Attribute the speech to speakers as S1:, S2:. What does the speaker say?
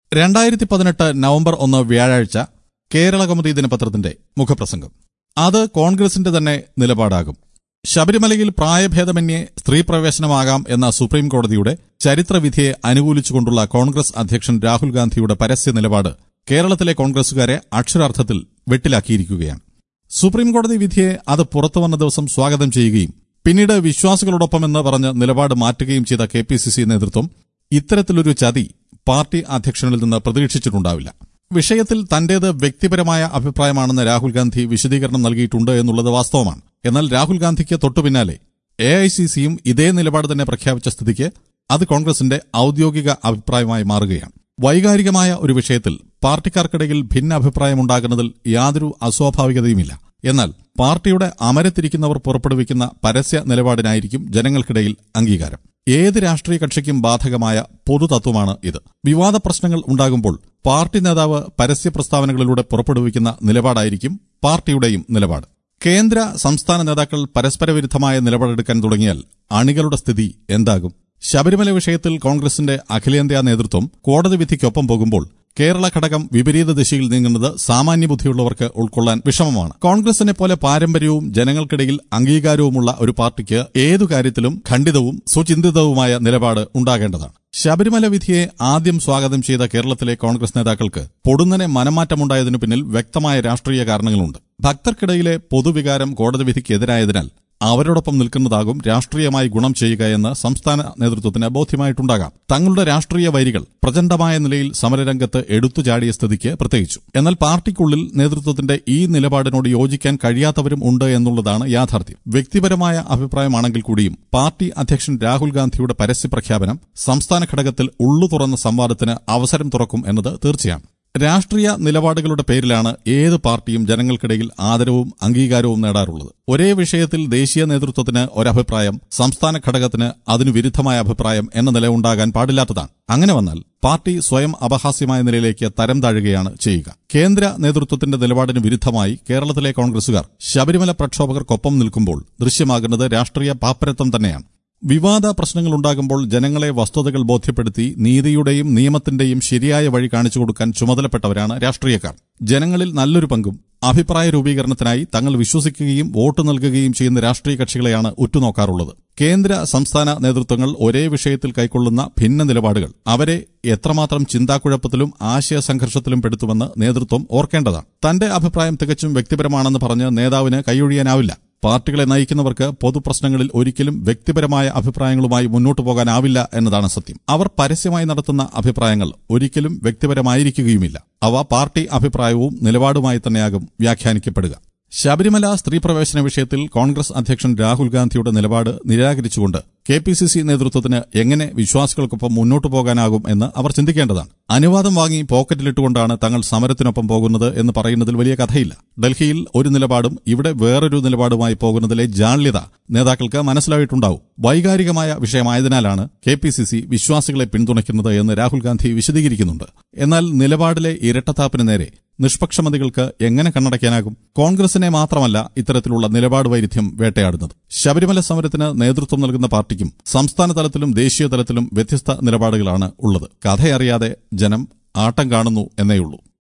S1: രണ്ടായിരത്തി പതിനെട്ട് നവംബർ ഒന്ന് വ്യാഴാഴ്ച കേരള കൗമുദി ദിനപത്രത്തിന്റെ മുഖപ്രസംഗം അത് കോൺഗ്രസിന്റെ തന്നെ നിലപാടാകും ശബരിമലയിൽ പ്രായഭേദമന്യേ സ്ത്രീ പ്രവേശനമാകാം എന്ന സുപ്രീം കോടതിയുടെ ചരിത്രവിധിയെ അനുകൂലിച്ചുകൊണ്ടുള്ള കോൺഗ്രസ് അധ്യക്ഷൻ രാഹുൽ ഗാന്ധിയുടെ പരസ്യ നിലപാട് കേരളത്തിലെ കോൺഗ്രസുകാരെ അക്ഷരാർത്ഥത്തിൽ വെട്ടിലാക്കിയിരിക്കുകയാണ് സുപ്രീം കോടതി വിധിയെ അത് പുറത്തുവന്ന ദിവസം സ്വാഗതം ചെയ്യുകയും പിന്നീട് വിശ്വാസികളോടൊപ്പമെന്ന് പറഞ്ഞ് നിലപാട് മാറ്റുകയും ചെയ്ത കെ പി സി സി നേതൃത്വം ഇത്തരത്തിലൊരു ചതി പാർട്ടി അധ്യക്ഷനിൽ നിന്ന് പ്രതീക്ഷിച്ചിട്ടുണ്ടാവില്ല വിഷയത്തിൽ തന്റേത് വ്യക്തിപരമായ അഭിപ്രായമാണെന്ന് രാഹുൽ ഗാന്ധി വിശദീകരണം നൽകിയിട്ടുണ്ട് എന്നുള്ളത് വാസ്തവമാണ് എന്നാൽ രാഹുൽ ഗാന്ധിക്ക് തൊട്ടുപിന്നാലെ എ ഐ സി സിയും ഇതേ നിലപാട് തന്നെ പ്രഖ്യാപിച്ച സ്ഥിതിക്ക് അത് കോൺഗ്രസിന്റെ ഔദ്യോഗിക അഭിപ്രായമായി മാറുകയാണ് വൈകാരികമായ ഒരു വിഷയത്തിൽ പാർട്ടിക്കാർക്കിടയിൽ ഭിന്നാഭിപ്രായമുണ്ടാകുന്നതിൽ യാതൊരു അസ്വാഭാവികതയുമില്ല എന്നാൽ പാർട്ടിയുടെ അമരത്തിരിക്കുന്നവർ പുറപ്പെടുവിക്കുന്ന പരസ്യ നിലപാടിനായിരിക്കും ജനങ്ങൾക്കിടയിൽ അംഗീകാരം ഏത് രാഷ്ട്രീയ കക്ഷിക്കും ബാധകമായ പൊതുതത്വമാണ് ഇത് വിവാദ പ്രശ്നങ്ങൾ ഉണ്ടാകുമ്പോൾ പാർട്ടി നേതാവ് പരസ്യ പ്രസ്താവനകളിലൂടെ പുറപ്പെടുവിക്കുന്ന നിലപാടായിരിക്കും പാർട്ടിയുടെയും നിലപാട് കേന്ദ്ര സംസ്ഥാന നേതാക്കൾ പരസ്പര വിരുദ്ധമായ നിലപാടെടുക്കാൻ തുടങ്ങിയാൽ അണികളുടെ സ്ഥിതി എന്താകും ശബരിമല വിഷയത്തിൽ കോൺഗ്രസിന്റെ അഖിലേന്ത്യാ നേതൃത്വം കോടതി വിധിക്കൊപ്പം പോകുമ്പോൾ കേരള ഘടകം വിപരീത ദിശയിൽ നീങ്ങുന്നത് സാമാന്യ ബുദ്ധിയുള്ളവർക്ക് ഉൾക്കൊള്ളാൻ വിഷമമാണ് കോൺഗ്രസിനെ പോലെ പാരമ്പര്യവും ജനങ്ങൾക്കിടയിൽ അംഗീകാരവുമുള്ള ഒരു പാർട്ടിക്ക് ഏതു കാര്യത്തിലും ഖണ്ഡിതവും സുചിന്തിതവുമായ നിലപാട് ഉണ്ടാകേണ്ടതാണ് ശബരിമല വിധിയെ ആദ്യം സ്വാഗതം ചെയ്ത കേരളത്തിലെ കോൺഗ്രസ് നേതാക്കൾക്ക് പൊടുന്നനെ മനംമാറ്റമുണ്ടായതിനു പിന്നിൽ വ്യക്തമായ രാഷ്ട്രീയ കാരണങ്ങളുണ്ട് ഭക്തർക്കിടയിലെ പൊതുവികാരം കോടതി വിധിക്കെതിരായതിനാൽ അവരോടൊപ്പം നിൽക്കുന്നതാകും രാഷ്ട്രീയമായി ഗുണം ചെയ്യുക എന്ന് സംസ്ഥാന നേതൃത്വത്തിന് ബോധ്യമായിട്ടുണ്ടാകാം തങ്ങളുടെ രാഷ്ട്രീയ വരികൾ പ്രചണ്ഡമായ നിലയിൽ സമരരംഗത്ത് എടുത്തുചാടിയ സ്ഥിതിക്ക് പ്രത്യേകിച്ചു എന്നാൽ പാർട്ടിക്കുള്ളിൽ നേതൃത്വത്തിന്റെ ഈ നിലപാടിനോട് യോജിക്കാൻ കഴിയാത്തവരും ഉണ്ട് എന്നുള്ളതാണ് യാഥാർത്ഥ്യം വ്യക്തിപരമായ അഭിപ്രായമാണെങ്കിൽ കൂടിയും പാർട്ടി അധ്യക്ഷൻ രാഹുൽ ഗാന്ധിയുടെ പരസ്യ പ്രഖ്യാപനം സംസ്ഥാന ഘടകത്തിൽ ഉള്ളു തുറന്ന സംവാദത്തിന് അവസരം തുറക്കും എന്നത് തീർച്ചയാണ് രാഷ്ട്രീയ നിലപാടുകളുടെ പേരിലാണ് ഏത് പാർട്ടിയും ജനങ്ങൾക്കിടയിൽ ആദരവും അംഗീകാരവും നേടാറുള്ളത് ഒരേ വിഷയത്തിൽ ദേശീയ നേതൃത്വത്തിന് ഒരഭിപ്രായം സംസ്ഥാന ഘടകത്തിന് അതിനു വിരുദ്ധമായ അഭിപ്രായം എന്ന നില ഉണ്ടാകാൻ പാടില്ലാത്തതാണ് അങ്ങനെ വന്നാൽ പാർട്ടി സ്വയം അപഹാസ്യമായ നിലയിലേക്ക് തരം താഴുകയാണ് ചെയ്യുക കേന്ദ്ര നേതൃത്വത്തിന്റെ നിലപാടിന് വിരുദ്ധമായി കേരളത്തിലെ കോൺഗ്രസുകാർ ശബരിമല പ്രക്ഷോഭകർക്കൊപ്പം നിൽക്കുമ്പോൾ ദൃശ്യമാകുന്നത് രാഷ്ട്രീയ പാപ്പരത്വം തന്നെയാണ് വിവാദ പ്രശ്നങ്ങളുണ്ടാകുമ്പോൾ ജനങ്ങളെ വസ്തുതകൾ ബോധ്യപ്പെടുത്തി നീതിയുടെയും നിയമത്തിന്റെയും ശരിയായ വഴി കാണിച്ചു കൊടുക്കാൻ ചുമതലപ്പെട്ടവരാണ് രാഷ്ട്രീയക്കാർ ജനങ്ങളിൽ നല്ലൊരു പങ്കും അഭിപ്രായ രൂപീകരണത്തിനായി തങ്ങൾ വിശ്വസിക്കുകയും വോട്ട് നൽകുകയും ചെയ്യുന്ന രാഷ്ട്രീയ കക്ഷികളെയാണ് ഉറ്റുനോക്കാറുള്ളത് കേന്ദ്ര സംസ്ഥാന നേതൃത്വങ്ങൾ ഒരേ വിഷയത്തിൽ കൈക്കൊള്ളുന്ന ഭിന്ന നിലപാടുകൾ അവരെ എത്രമാത്രം ചിന്താക്കുഴപ്പത്തിലും ആശയ സംഘർഷത്തിലും പെടുത്തുമെന്ന് നേതൃത്വം ഓർക്കേണ്ടതാണ് തന്റെ അഭിപ്രായം തികച്ചും വ്യക്തിപരമാണെന്ന് പറഞ്ഞ് നേതാവിന് കൈയൊഴിയാനാവില്ല പാർട്ടികളെ നയിക്കുന്നവർക്ക് പൊതുപ്രശ്നങ്ങളിൽ ഒരിക്കലും വ്യക്തിപരമായ അഭിപ്രായങ്ങളുമായി മുന്നോട്ടു പോകാനാവില്ല എന്നതാണ് സത്യം അവർ പരസ്യമായി നടത്തുന്ന അഭിപ്രായങ്ങൾ ഒരിക്കലും വ്യക്തിപരമായിരിക്കുകയുമില്ല അവ പാർട്ടി അഭിപ്രായവും നിലപാടുമായി തന്നെയാകും വ്യാഖ്യാനിക്കപ്പെടുക ശബരിമല സ്ത്രീ പ്രവേശന വിഷയത്തിൽ കോൺഗ്രസ് അധ്യക്ഷൻ രാഹുൽ ഗാന്ധിയുടെ നിലപാട് നിരാകരിച്ചുകൊണ്ട് കെ പി സി സി നേതൃത്വത്തിന് എങ്ങനെ വിശ്വാസികൾക്കൊപ്പം മുന്നോട്ടു പോകാനാകും എന്ന് അവർ ചിന്തിക്കേണ്ടതാണ് അനുവാദം വാങ്ങി പോക്കറ്റിലിട്ടുകൊണ്ടാണ് തങ്ങൾ സമരത്തിനൊപ്പം പോകുന്നത് എന്ന് പറയുന്നതിൽ വലിയ കഥയില്ല ഡൽഹിയിൽ ഒരു നിലപാടും ഇവിടെ വേറൊരു നിലപാടുമായി പോകുന്നതിലെ ജാള്യത നേതാക്കൾക്ക് മനസ്സിലായിട്ടുണ്ടാവും വൈകാരികമായ വിഷയമായതിനാലാണ് കെ പി സി സി വിശ്വാസികളെ പിന്തുണയ്ക്കുന്നത് എന്ന് രാഹുൽ ഗാന്ധി വിശദീകരിക്കുന്നുണ്ട് എന്നാൽ നിലപാടിലെ ഇരട്ടത്താപ്പിന് നേരെ നിഷ്പക്ഷമതികൾക്ക് എങ്ങനെ കണ്ണടയ്ക്കാനാകും കോൺഗ്രസിനെ മാത്രമല്ല ഇത്തരത്തിലുള്ള നിലപാട് വൈരുദ്ധ്യം വേട്ടയാടുന്നത് ശബരിമല സമരത്തിന് നേതൃത്വം നൽകുന്ന പാർട്ടിക്കും സംസ്ഥാന തലത്തിലും ദേശീയ തലത്തിലും വ്യത്യസ്ത നിലപാടുകളാണ് ഉള്ളത് കഥയറിയാതെ ജനം ആട്ടം കാണുന്നു എന്നേയുള്ളൂ